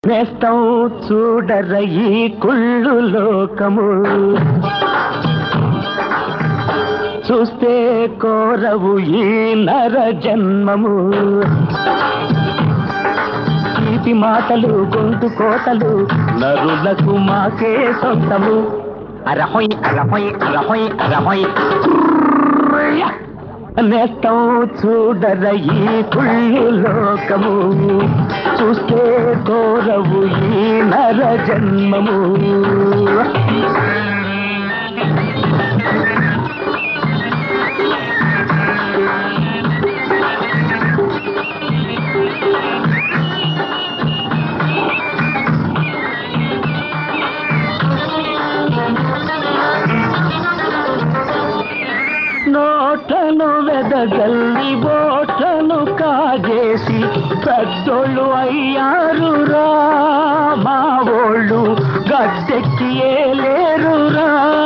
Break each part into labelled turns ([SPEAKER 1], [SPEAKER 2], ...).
[SPEAKER 1] నేస్తం చూడర ఈ కుళ్ళు లోకము చూస్తే కోరవు ఈ నర జన్మము తీపి మాటలు గొంతు కోతలు నరులకు మాకే సొంతము అరహొయ్ అరహొయ్ అరహొయ్ అరహొయ్ నేస్తం చూడర ఈ కుళ్ళు లోకము చూస్తే కోరవు ఈ నర జన్మము నోటను వెదగల్లి బోటను కాజేసి పెద్దోళ్ళు అయ్యారురా మా ఓళ్ళు గద్దెక్కి ఏలేరురా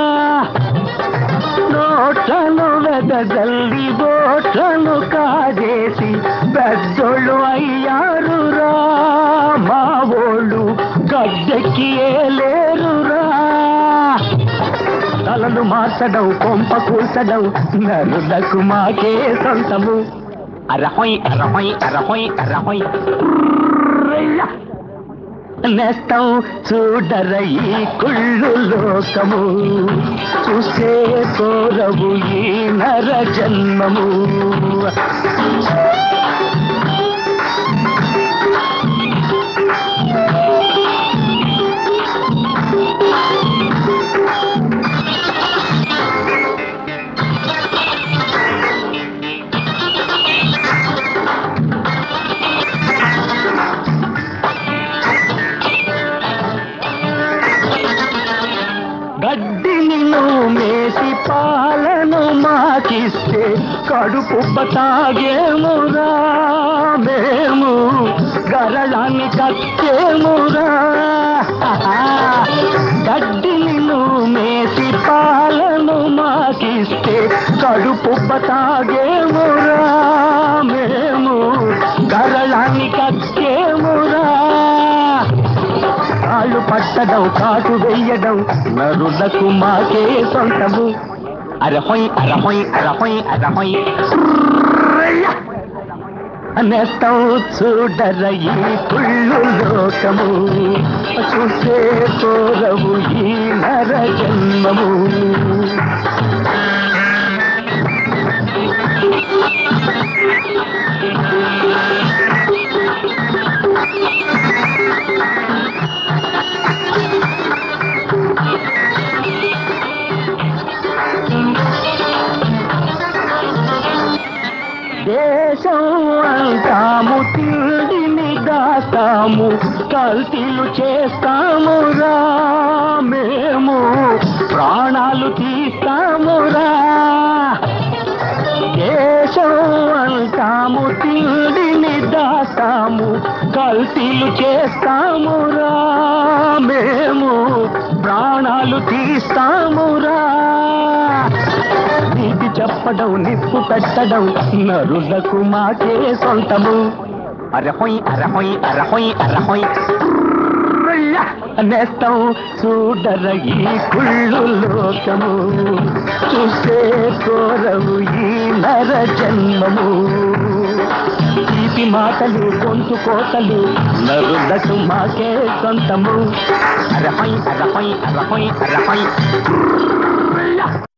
[SPEAKER 1] నోటను వెదగల్లి బోటను కాజేసి పెద్దోళ్ళు అయ్యారురా మా ఓళ్ళు గద్దెక్కి ఏలేరురా తలలు మార్చడం కొంప కూర్చడం నరులకు మాకే సొంతము అరహొయ్ అరహొయ్ అరహొయ్ అరహొయ్ నేస్తం చూడర ఈ కుళ్ళు లోకము చూసే కోరవు ఈ నర జన్మము గడ్డిని నువ్వు మేసి పాలను మాకిస్తే కడుపు తాగేమురా మేము గరళాన్ని కట్టేమురా గడ్డిని నువ్వు మేసి పాలను మాకిస్తే కడుపు తాగేమురా మేము గరళాన్ని కట్టేమురా కాళ్ళు పట్టడం కాటు వెయ్యడం నరులకు మాకే సొంతము అరహొయ్ అరహొయ్ అరహొయ్ అరహొయ్ నేస్తం చూడర ఈ కుళ్ళు లోకము చూసే కోరవు ఈ నర జన్మము దేశం అంటాము తిండిని దాస్తాము కల్తీలు చేస్తామురా మేము ప్రాణాలు తీస్తామురా దేశం అంటాము తిండిని దాస్తాము కల్తీలు చేస్తామురా మేము ప్రాణాలు తీస్తామురా నీతి చెప్పడం నిప్పు పెట్టడం నరులకు మాకే సొంతము అరహొయ్ అరహొయ్ అరహొయ్ అరహొయ్ నేస్తం చూడర ఈ కుళ్ళు లోకము చూసే కోరవు ఈ నర జన్మము తీపి మాటలు గొంతు కోతలు నరులకు మాకే సొంతము అరహొయ్ అరహొయ్ అరహొయ్ అరహొయ్